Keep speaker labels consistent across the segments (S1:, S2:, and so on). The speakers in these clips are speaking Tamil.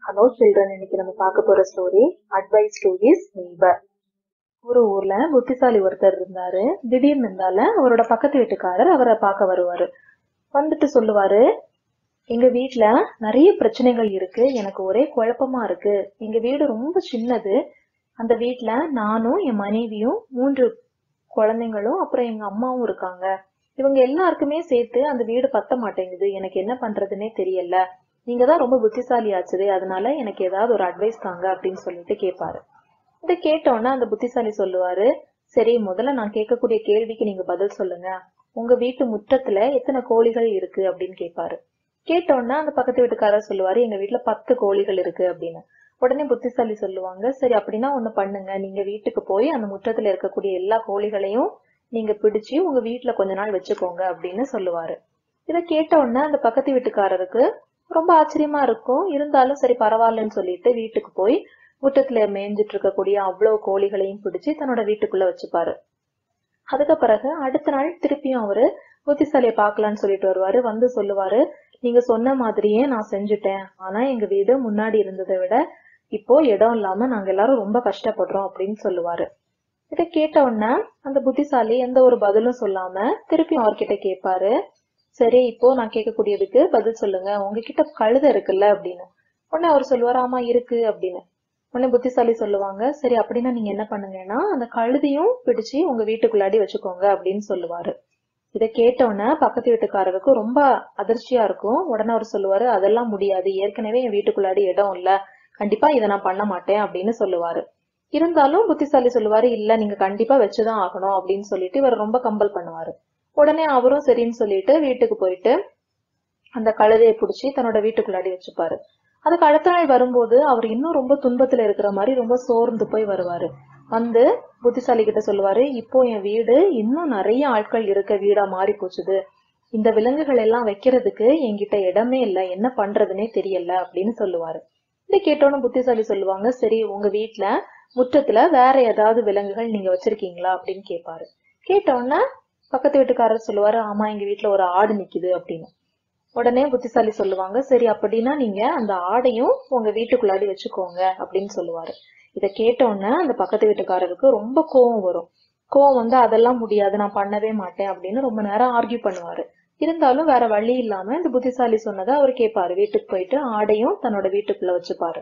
S1: ஹலோ சில்ட்ரன் இன்னைக்கு நம்ம பார்க்க போற story advice to his neighbour ஒரு ஊர்ல புத்திசாலி ஒருத்தர் இருந்தாரு திடீர்னு இருந்தால அவரோட பக்கத்து வீட்டுக்காரர் அவரை பார்க்க வருவாரு வந்துட்டு சொல்லுவாரு எங்க வீட்ல நிறைய பிரச்சனைகள் இருக்கு எனக்கு ஒரே குழப்பமா இருக்கு எங்க வீடு ரொம்ப சின்னது அந்த வீட்ல நானும் என் மனைவியும் மூன்று குழந்தைங்களும் அப்புறம் எங்க அம்மாவும் இருக்காங்க இவங்க எல்லாருக்குமே சேர்த்து அந்த வீடு பத்த மாட்டேங்குது எனக்கு என்ன பண்றதுன்னே தெரியல நீங்க தான் ரொம்ப புத்திசாலி ஆச்சுது அதனால எனக்கு ஏதாவது ஒரு அட்வைஸ் தாங்க அப்படின்னு சொல்லிட்டு கேட்பாரு இதை கேட்டோன்னே அந்த புத்திசாலி சொல்லுவாரு சரி முதல்ல நான் கேட்கக்கூடிய கேள்விக்கு நீங்க பதில் சொல்லுங்க உங்க வீட்டு முற்றத்துல எத்தனை கோழிகள் இருக்கு அப்படின்னு கேட்பாரு கேட்டோன்னே அந்த பக்கத்து வீட்டுக்காரர் சொல்லுவாரு எங்க வீட்டுல பத்து கோழிகள் இருக்கு அப்படின்னு உடனே புத்திசாலி சொல்லுவாங்க சரி அப்படின்னா ஒண்ணு பண்ணுங்க நீங்க வீட்டுக்கு போய் அந்த முற்றத்துல இருக்கக்கூடிய எல்லா கோழிகளையும் நீங்க பிடிச்சு உங்க வீட்டுல கொஞ்ச நாள் வச்சுக்கோங்க அப்படின்னு சொல்லுவாரு இதை கேட்ட உடனே அந்த பக்கத்து வீட்டுக்காரருக்கு ரொம்ப ஆச்சரியமா இருக்கும் இருந்தாலும் சரி பரவாயில்லன்னு சொல்லிட்டு வீட்டுக்கு போய் முற்றத்துல மேய்ஞ்சிட்டு இருக்கக்கூடிய அவ்வளவு கோழிகளையும் பிடிச்சு தன்னோட வீட்டுக்குள்ள வச்சுப்பாரு அதுக்கு பிறகு அடுத்த நாள் திருப்பியும் அவரு புத்திசாலியை பார்க்கலான்னு சொல்லிட்டு வருவாரு வந்து சொல்லுவாரு நீங்க சொன்ன மாதிரியே நான் செஞ்சுட்டேன் ஆனா எங்க வீடு முன்னாடி இருந்ததை விட இப்போ இடம் இல்லாம நாங்க எல்லாரும் ரொம்ப கஷ்டப்படுறோம் அப்படின்னு சொல்லுவாரு இதை கேட்ட உடனே அந்த புத்திசாலி எந்த ஒரு பதிலும் சொல்லாம திருப்பி அவர்கிட்ட கேட்பாரு சரி இப்போ நான் கேட்கக்கூடியதுக்கு பதில் சொல்லுங்க உங்ககிட்ட கழுதை இருக்குல்ல அப்படின்னு உடனே அவர் சொல்லுவாரு ஆமா இருக்கு அப்படின்னு உடனே புத்திசாலி சொல்லுவாங்க சரி அப்படின்னா நீங்க என்ன பண்ணுங்கன்னா அந்த கழுதையும் பிடிச்சு உங்க வீட்டுக்குள்ளாடி வச்சுக்கோங்க அப்படின்னு சொல்லுவாரு இதை கேட்டவுடனே பக்கத்து வீட்டுக்காரருக்கு ரொம்ப அதிர்ச்சியா இருக்கும் உடனே அவர் சொல்லுவாரு அதெல்லாம் முடியாது ஏற்கனவே என் வீட்டுக்குள்ளாடி இடம் இல்ல கண்டிப்பா இதை நான் பண்ண மாட்டேன் அப்படின்னு சொல்லுவாரு இருந்தாலும் புத்திசாலி சொல்லுவாரு இல்ல நீங்க கண்டிப்பா வச்சுதான் ஆகணும் அப்படின்னு சொல்லிட்டு இவர் ரொம்ப கம்பல் பண்ணுவாரு உடனே அவரும் சரின்னு சொல்லிட்டு வீட்டுக்கு போயிட்டு அந்த கழுதையை பிடிச்சி தன்னோட வீட்டுக்குள்ளாடி வச்சுப்பாரு அதுக்கு அடுத்த நாள் வரும்போது அவர் இன்னும் ரொம்ப துன்பத்துல இருக்கிற மாதிரி ரொம்ப சோர்ந்து போய் வருவாரு வந்து புத்திசாலி கிட்ட சொல்லுவாரு இப்போ என் வீடு இன்னும் நிறைய ஆட்கள் இருக்க வீடா மாறி போச்சுது இந்த விலங்குகள் எல்லாம் வைக்கிறதுக்கு என்கிட்ட இடமே இல்ல என்ன பண்றதுன்னே தெரியல அப்படின்னு சொல்லுவாரு இதை கேட்டோன்னு புத்திசாலி சொல்லுவாங்க சரி உங்க வீட்டுல முற்றத்துல வேற ஏதாவது விலங்குகள் நீங்க வச்சிருக்கீங்களா அப்படின்னு கேட்பாரு கேட்டோன்னே பக்கத்து வீட்டுக்காரர் சொல்லுவாரு ஆமா எங்க வீட்டுல ஒரு ஆடு நிக்குது அப்படின்னு உடனே புத்திசாலி சொல்லுவாங்க சரி அப்படின்னா நீங்க அந்த ஆடையும் உங்க வீட்டுக்குள்ளாடி வச்சுக்கோங்க அப்படின்னு சொல்லுவாரு இத கேட்டோன்னே அந்த பக்கத்து வீட்டுக்காரருக்கு ரொம்ப கோவம் வரும் கோவம் வந்து அதெல்லாம் முடியாது நான் பண்ணவே மாட்டேன் அப்படின்னு ரொம்ப நேரம் ஆர்கியூ பண்ணுவாரு இருந்தாலும் வேற வழி இல்லாம இந்த புத்திசாலி சொன்னதை அவர் கேட்பாரு வீட்டுக்கு போயிட்டு ஆடையும் தன்னோட வீட்டுக்குள்ள வச்சுப்பாரு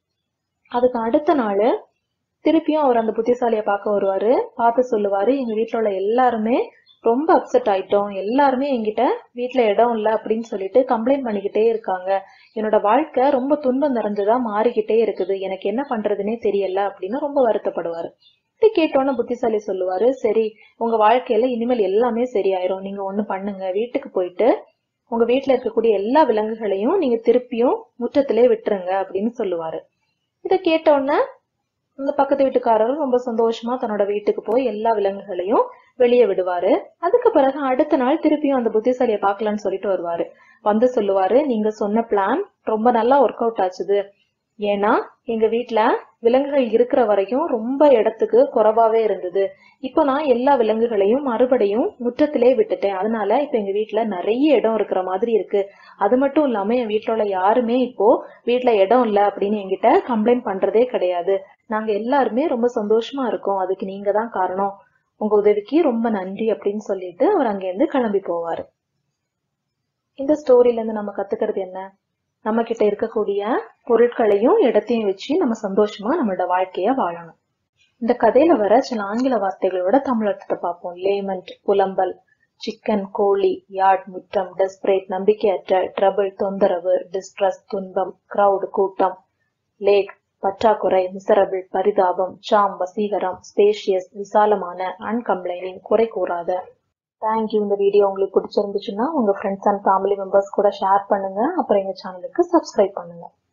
S1: அதுக்கு அடுத்த நாள் திருப்பியும் அவர் அந்த புத்திசாலிய பார்க்க வருவாரு பார்த்து சொல்லுவாரு எங்க வீட்டுல உள்ள எல்லாருமே ரொம்ப அப்செட் ஆயிட்டோம் எல்லாருமே என்கிட்ட வீட்டுல இடம் இல்ல அப்படின்னு சொல்லிட்டு கம்ப்ளைண்ட் பண்ணிக்கிட்டே இருக்காங்க என்னோட வாழ்க்கை ரொம்ப துன்பம் நிறைஞ்சதா மாறிக்கிட்டே இருக்குது எனக்கு என்ன பண்றதுன்னே தெரியல அப்படின்னு ரொம்ப வருத்தப்படுவாரு இது கேட்டோன்னு புத்திசாலி சொல்லுவாரு சரி உங்க வாழ்க்கையில இனிமேல் எல்லாமே சரியாயிரும் நீங்க ஒண்ணு பண்ணுங்க வீட்டுக்கு போயிட்டு உங்க வீட்டுல இருக்கக்கூடிய எல்லா விலங்குகளையும் நீங்க திருப்பியும் முற்றத்திலே விட்டுருங்க அப்படின்னு சொல்லுவாரு இதை கேட்டோன்னே அந்த பக்கத்து வீட்டுக்காரரும் ரொம்ப சந்தோஷமா தன்னோட வீட்டுக்கு போய் எல்லா விலங்குகளையும் வெளியே விடுவாரு அதுக்கு பிறகு அடுத்த நாள் திருப்பியும் அந்த புத்திசாலியை பார்க்கலான்னு சொல்லிட்டு வருவாரு வந்து சொல்லுவாரு நீங்க சொன்ன பிளான் ரொம்ப நல்லா ஒர்க் அவுட் ஆச்சுது ஏன்னா எங்க வீட்டுல விலங்குகள் இருக்கிற வரைக்கும் ரொம்ப இடத்துக்கு குறைவாவே இருந்தது இப்போ நான் எல்லா விலங்குகளையும் மறுபடியும் முற்றத்திலே விட்டுட்டேன் அதனால இப்ப எங்க வீட்டுல நிறைய இடம் இருக்கிற மாதிரி இருக்கு அது மட்டும் இல்லாம என் வீட்டுல உள்ள யாருமே இப்போ வீட்டுல இடம் இல்ல அப்படின்னு என்கிட்ட கம்ப்ளைண்ட் பண்றதே கிடையாது நாங்க எல்லாருமே ரொம்ப சந்தோஷமா இருக்கோம் அதுக்கு நீங்க தான் காரணம் உங்க உதவிக்கு ரொம்ப நன்றி அப்படின்னு சொல்லிட்டு அவர் அங்கேருந்து கிளம்பி போவாரு இந்த ஸ்டோரியில இருந்து நம்ம கத்துக்கிறது என்ன நம்ம கிட்ட இருக்கக்கூடிய பொருட்களையும் இடத்தையும் வச்சு நம்ம சந்தோஷமா நம்மளோட வாழ்க்கைய வாழணும் இந்த கதையில வர சில ஆங்கில வார்த்தைகளோட தமிழ் அர்த்தத்தை பார்ப்போம் லேமெண்ட் புலம்பல் சிக்கன் கோழி யார்ட் முற்றம் டெஸ்பரேட் நம்பிக்கையற்ற ட்ரபிள் தொந்தரவு டிஸ்ட்ரஸ் துன்பம் கிரவுட் கூட்டம் லேக் பற்றாக்குறை மிசரபிள் பரிதாபம் சாம் வசீகரம் ஸ்பேஷியஸ் விசாலமான அன்கம்ப்ளைனிங் குறை கூறாத தேங்க்யூ இந்த வீடியோ உங்களுக்கு பிடிச்சிருந்துச்சுன்னா உங்க ஃப்ரெண்ட்ஸ் அண்ட் ஃபேமிலி மெம்பர்ஸ் கூட ஷேர் பண்ணுங்க அப்புறம் எங்க சேனலுக்கு சப்ஸ்கிரைப் பண்ணுங்க